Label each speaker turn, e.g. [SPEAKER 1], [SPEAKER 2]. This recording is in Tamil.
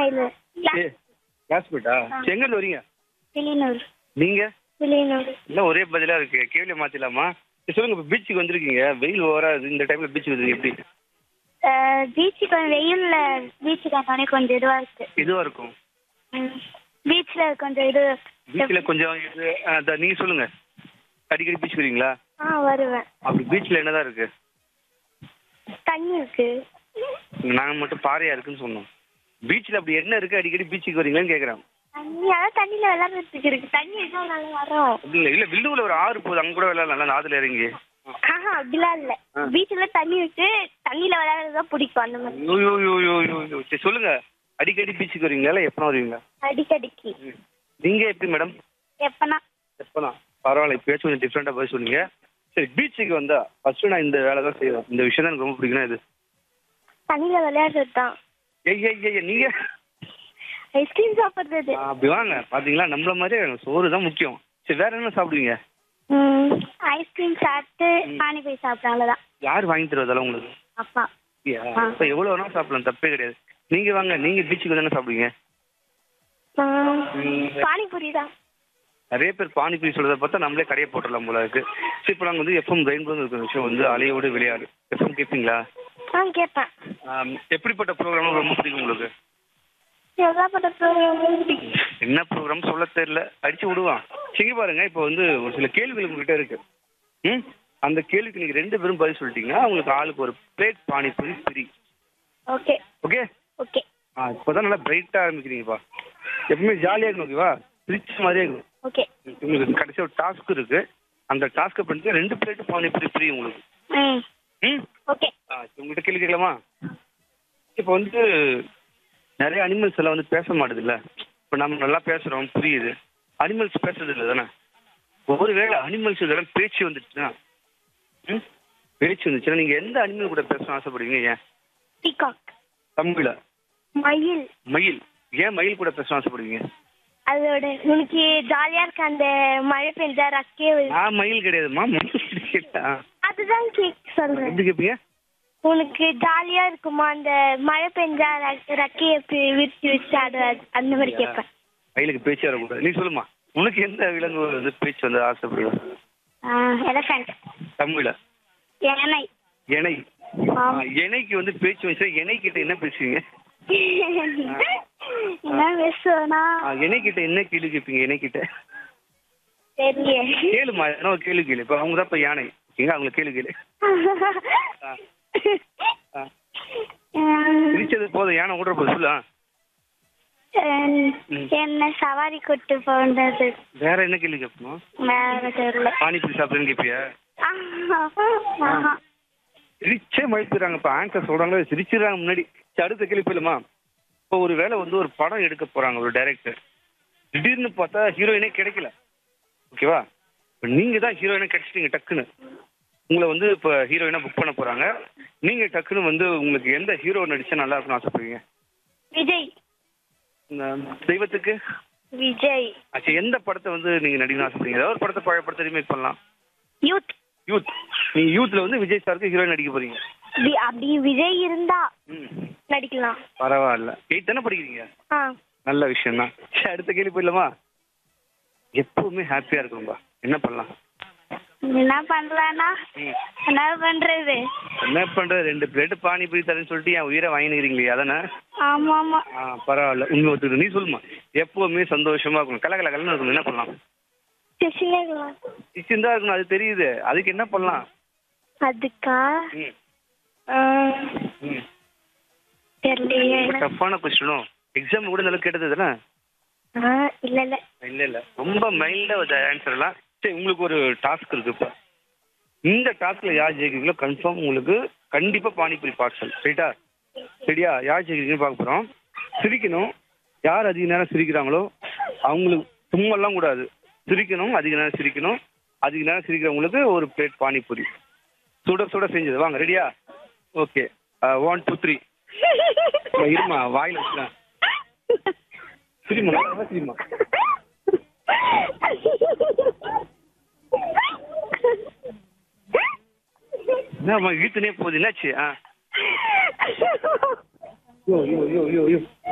[SPEAKER 1] இது
[SPEAKER 2] ஏ கிளாஸ்மேட்டா சரி எங்கேருந்து வரீங்க
[SPEAKER 1] வில்லியனூர்
[SPEAKER 2] நீங்க
[SPEAKER 1] வில்லியனூர்
[SPEAKER 2] எல்லாம் ஒரே பதிலா இருக்கு கேள்வியை மாத்திடலாமா சரி, சொல்லுங்க இப்போ பீச்சுக்கு வந்திருக்கீங்க வெயில் ஓவரா இருக்கு. இந்த டைம்ல பீச்சுக்கு வந்திருக்கீங்க எப்படி
[SPEAKER 1] பீச்சு கொஞ்சம் வெயில்ல பீச்சுக்கு வந்தோடனே கொஞ்சம் இதுவா இருக்கு
[SPEAKER 2] இதுவா இருக்கும்
[SPEAKER 1] பீச்ல கொஞ்சம் இது
[SPEAKER 2] பீச்சில் கொஞ்சம் இது ஆ, இதோ நீங்க சொல்லுங்க அடிக்கடி பீச் வரீங்களா
[SPEAKER 1] ஆ வருவேன்
[SPEAKER 2] அப்படி பீச்சில் என்னதான் இருக்கு
[SPEAKER 1] தண்ணி இருக்கு
[SPEAKER 2] நாங்க மட்டும் பாறையா இருக்குன்னு சொன்னோம் பீச்சில் அப்படி என்ன இருக்கு அடிக்கடி பீச்சுக்கு வரீங்களான்னு கேக்குறேன்
[SPEAKER 1] தண்ணி அதான் தண்ணியில விளையாடுறதுக்கு இருக்கு தண்ணி இருந்தால் நாங்கள் வரோம்
[SPEAKER 2] அப்படி இல்லை இல்லை வில்லுவில் ஒரு ஆறு போகுது அங்க கூட விளையாடலாம் அந்த ஆத்துல இறங்கி
[SPEAKER 1] ஆஹா அப்படிலாம் இல்ல
[SPEAKER 2] ஆ.
[SPEAKER 1] பீச்ல தண்ணி இருக்கு தண்ணியில விளையாடுறது தான் பிடிக்கும் அந்த மாதிரி
[SPEAKER 2] ஐயோ யோ யோ யோ யோ சரி சொல்லுங்க அடிக்கடி பீச்சுக்கு வரீங்களா இல்லை எப்போ வருவீங்களா
[SPEAKER 1] அடிக்கடிக்கு
[SPEAKER 2] நீங்க எப்படி மேடம்
[SPEAKER 1] எப்பனா
[SPEAKER 2] எப்போனா பரவாயில்ல இப்போயாச்சும் கொஞ்சம் டிஃப்ரெண்டாக பதில் சொன்னீங்க சரி பீச்சுக்கு வந்தா ஃபர்ஸ்ட் நான் இந்த வேலை தான் செய்வேன் இந்த விஷயம் தான் எனக்கு ரொம்ப பிடிக்கும்னா இது
[SPEAKER 1] தண்ணியில விளையாடுறது தான்
[SPEAKER 2] ஏய் ஏய் ஏய் நீங்க
[SPEAKER 1] ஐஸ்கிரீம் சாப்பிடுறது
[SPEAKER 2] ஆ, அப்படி வாங்க பாத்தீங்களா நம்மள மாதிரியே எனக்கு சோறு தான் முக்கியம் சரி வேற என்ன சாப்பிடுவீங்க
[SPEAKER 1] ஐஸ்கிரீம் சாப்பிட்டு பானிபூரி சாப்பிட்றேன் அவ்வளோதான்
[SPEAKER 2] யார் வாங்கி தருவதால உங்களுக்கு
[SPEAKER 1] அப்பா
[SPEAKER 2] அப்படியா
[SPEAKER 1] ஆ.
[SPEAKER 2] இப்போ எவ்வளோ வேணாலும் சாப்பிடலாம் தப்பே கிடையாது நீங்க வாங்க நீங்க பீச்சுக்கு தானே சாப்பிடுவீங்க ம்.
[SPEAKER 1] பானிபூரி தான்
[SPEAKER 2] நிறைய பேர் பானிபூரி சொல்றதை பார்த்தா நம்மளே கடையை போட்டுடலாம் போல இருக்கு சரி இப்போ நாங்கள் வந்து எஃப்எம் ரெயின்போ இருக்கிற விஷயம் வந்து அலையோடு விளையாடு எஃப்எம் கேட்பீங்களா
[SPEAKER 1] ஆ கேட்பேன்
[SPEAKER 2] ஆம், எப்படிப்பட்ட ப்ரோக்ராம் ரொம்ப பிடிக்கும் உங்களுக்கு
[SPEAKER 1] எவ்வளோப்பட்ட ப்ரோக்ராம் பிடிக்கும்
[SPEAKER 2] என்ன ப்ரோக்ராம் சொல்ல தெரியல அடிச்சு விடுவான் சிங்க பாருங்க இப்போ வந்து ஒரு சில கேள்விகள் உங்ககிட்ட இருக்கு ம் அந்த கேள்விக்கு நீங்க ரெண்டு பேரும் பதில் சொல்லிட்டீங்கன்னா உங்களுக்கு ஆளுக்கு ஒரு plate panipuri free
[SPEAKER 1] okay
[SPEAKER 2] okay
[SPEAKER 1] okay
[SPEAKER 2] ஆ இப்போதான் நல்லா பிரைட்டா ஆரம்பிக்கிறீங்கப்பா எப்பவுமே ஜாலியா இருக்கணும் ஓகேவா பிரிச்ச மாதிரியே இருக்கணும்
[SPEAKER 1] ஓகே
[SPEAKER 2] உங்களுக்கு கடைசி ஒரு டாஸ்க் இருக்கு அந்த டாஸ்க்கை பண்ணிட்டு ரெண்டு பிளேட் பானிபூரி ஃப்ரீ உங்களுக்கு
[SPEAKER 1] ம்
[SPEAKER 2] ம்
[SPEAKER 1] ஓகே
[SPEAKER 2] ஆ இப்ப உங்ககிட்ட கேள்வி கேட்கலாமா இப்போ வந்து நிறைய அனிமல்ஸ் எல்லாம் வந்து பேச மாட்டுதுல்ல இப்போ நம்ம நல்லா பேசுறோம் புரியுது அனிமல்ஸ் பேசுறது இல்லை தானே ஒருவேளை அனிமல்ஸ் இதெல்லாம் பேச்சு வந்துச்சுன்னா ம் பேச்சு வந்துச்சுன்னா நீங்க எந்த அனிமல் கூட பேசணும் ஆசைப்படுவீங்க ஏன்
[SPEAKER 1] பீகாக்
[SPEAKER 2] தமிழ்ல
[SPEAKER 1] மயில்
[SPEAKER 2] மயில் ஏன் மயில் கூட பேசணும் ஆசைப்படுவீங்க
[SPEAKER 1] அதோட உனக்கு ஜாலியா இருக்க அந்த மழை பெஞ்சா ரக்கே
[SPEAKER 2] நான் மயில் கிடையாதுமா மயில் கேட்டா
[SPEAKER 1] அதுதான் கேக் சொல்றேன்
[SPEAKER 2] எப்படி கேட்பீங்க
[SPEAKER 1] உனக்கு ஜாலியா இருக்குமா அந்த மழை பெஞ்சா ரக்- ரெக்கைய பி- விரிச்சு விரிச்சு ஆடு அந்த மாதிரி கேட்பேன்
[SPEAKER 2] மயிலுக்கு பேச்சு வரக்கூடாது நீ சொல்லுமா உனக்கு எந்த விலங்கு வந்து பேச்சு வந்து ஆசைப்படுவீங்க
[SPEAKER 1] எலஃபண்ட்
[SPEAKER 2] தமிழ்ல
[SPEAKER 1] யானை
[SPEAKER 2] எனை
[SPEAKER 1] ஆம்.
[SPEAKER 2] ஆ, எனைக்கு வந்து பேச்சு வச்சா எனை கிட்ட என்ன பேசுவீங்க
[SPEAKER 1] என்ன பேசுவேனா
[SPEAKER 2] ஆ, எனை கிட்ட என்ன கேள்வி கேட்பீங்க எனை கிட்ட
[SPEAKER 1] தெரியல
[SPEAKER 2] கேளுமா என்ன ஒரு கேள்வி கேளு இப்போ அவங்க தான் இப்போ யானை ஓகேங்க அவங்கள கேள்வி கேளு ஆ. ஆ. சிரிச்சது போதும் யானை ஓடுற போது சொல்லு ஆ. ம்.
[SPEAKER 1] என்ன சவாரி கூட்டு போன்றது
[SPEAKER 2] வேற என்ன கேள்வி கேட்பணும்
[SPEAKER 1] வேற தெரியல
[SPEAKER 2] பானிபூரி சாப்பிடுன்னு கேட்பியா
[SPEAKER 1] ஆஹா.
[SPEAKER 2] சிரிச்சே மழுப்புறாங்க இப்போ ஆன்சர் சொல்றாங்களே சிரிச்சிடுறாங்க முன்னாடி சரி, அடுத்த கேள்வி போயிலுமா இப்போ ஒரு வேளை வந்து ஒரு படம் எடுக்க போறாங்க ஒரு டைரக்டர் திடீர்னு பார்த்தா ஹீரோயினே கிடைக்கல ஓகேவா இப்போ நீங்க தான் ஹீரோயினா கிடைச்சிட்டீங்க டக்குன்னு உங்களை வந்து இப்போ ஹீரோயினா புக் பண்ண போறாங்க நீங்க டக்குன்னு வந்து உங்களுக்கு எந்த ஹீரோ நடிச்சா நல்லா இருக்கும்னு ஆசைப்படுவீங்க
[SPEAKER 1] விஜய்
[SPEAKER 2] இந்த தெய்வத்துக்கு
[SPEAKER 1] விஜய்
[SPEAKER 2] ஆச்சு எந்த படத்தை வந்து நீங்க நடிக்கணும்னு ஆசைப்படுறீங்க ஏதாவது ஒரு படத்தை பழைய படத்தை ரீமேக் பண்ணலாம்
[SPEAKER 1] யூத்
[SPEAKER 2] யூத் நீங்க யூத்ல வந்து விஜய் சாருக்கு ஹீரோயின் நடிக்க போறீங்க
[SPEAKER 1] வி- அப்படி விஜய் இருந்தா
[SPEAKER 2] ம்
[SPEAKER 1] நடிக்கலாம்
[SPEAKER 2] பரவாயில்ல எயிட் தானே படிக்கிறீங்க
[SPEAKER 1] ஆ
[SPEAKER 2] நல்ல விஷயம் தான் சரி அடுத்த கேள்வி போயிடலாமா எப்பவுமே ஹாப்பியா இருக்கணும்பா என்ன பண்ணலாம்
[SPEAKER 1] என்ன பண்றானா
[SPEAKER 2] ம்.
[SPEAKER 1] என்ன பண்றது
[SPEAKER 2] என்ன பண்றது ரெண்டு பிளேட் பானிபூரி தரேன்னு சொல்லிட்டு என் உயிரை வாங்கினுக்கிறீங்களே அதானே
[SPEAKER 1] ஆமா ஆமா
[SPEAKER 2] ஆ பரவாயில்ல உண்மை ஒத்துக்கிட்டு நீ சொல்லுமா எப்பவுமே சந்தோஷமா இருக்கணும் கல கல கலன்னு இருக்கணும் என்ன பண்ணலாம்
[SPEAKER 1] சிசிலேக்கலாம்
[SPEAKER 2] சிச்சின் தான் இருக்கணும் அது தெரியுது அதுக்கு என்ன பண்ணலாம்
[SPEAKER 1] அதுக்கா
[SPEAKER 2] ம்
[SPEAKER 1] ஆ,
[SPEAKER 2] ம்
[SPEAKER 1] தெரியலையே
[SPEAKER 2] ரொம்ப டஃப்பான கொஸ்டினும் எக்ஸாம் கூட நல்லா கேட்டது தானே
[SPEAKER 1] ஆ, இல்ல இல்ல
[SPEAKER 2] இல்ல இல்ல ரொம்ப மைல்டா ஒரு ஆன்சர் எல்லாம் சரி உங்களுக்கு ஒரு டாஸ்க் இருக்கு இப்ப இந்த டாஸ்க்ல யார் ஜெயிக்கிறீங்களோ கன்ஃபார்ம் உங்களுக்கு கண்டிப்பா பானிபூரி பார்சல் ரைட்டா சரியா யார் ஜெயிக்கிறீங்கன்னு பார்க்க போறோம் சிரிக்கணும் யார் அதிக நேரம் சிரிக்கிறாங்களோ அவங்களுக்கு சும்மெல்லாம் கூடாது சிரிக்கணும் அதிக நேரம் சிரிக்கணும் அதிக நேரம் சிரிக்கிறவங்களுக்கு ஒரு பிளேட் பானிபூரி சுட சுட செஞ்சது வாங்க ரெடியா ஓகே ஒன் டூ த்ரீ இருமா வாயில வச்சுக்கலாம் சிரிமா நல்லா சிரிமா என்னம்மா இழுத்துனே போகுது என்னாச்சு ஆ யோ யோ யோ யோ யோ